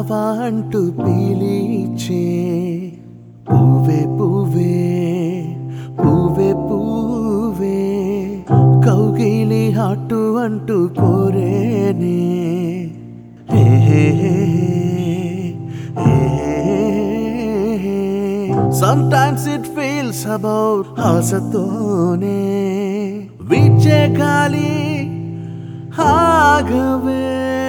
రావా అంటూ పిలిచే పువ్వే పువ్వే పువ్వే పువ్వే కౌగిలి హట్టు అంటూ కోరేనే హే హే హే హే హే Sometimes it feels about ఆశతోనే విచ్చే గాలి ఆగవే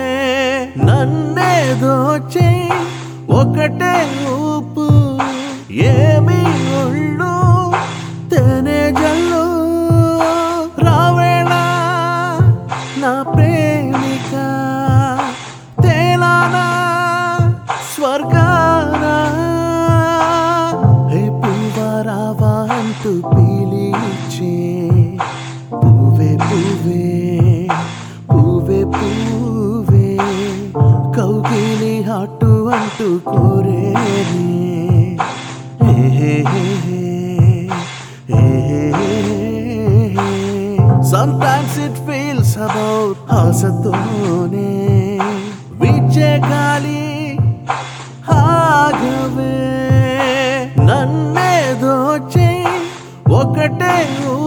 నన్నేదో చెయ్యి ఒకటే ఊపు ఏమి ఒళ్ళు తేనె జల్లు రావేళ నా ప్రేమిక తేలానా స్వర్గానా హే పువ్వారావా అంటూ పిలిచే పువ్వే పువ్వే పువ్వే పువ్వే కౌగిలి హట్టు అంటూ కోరేనే హే హే హే హే హే హే Sometimes it feels about ఆశతోనే విచ్చే గాలి ఆగవే నన్నేదో చెయ్యి ఒకటే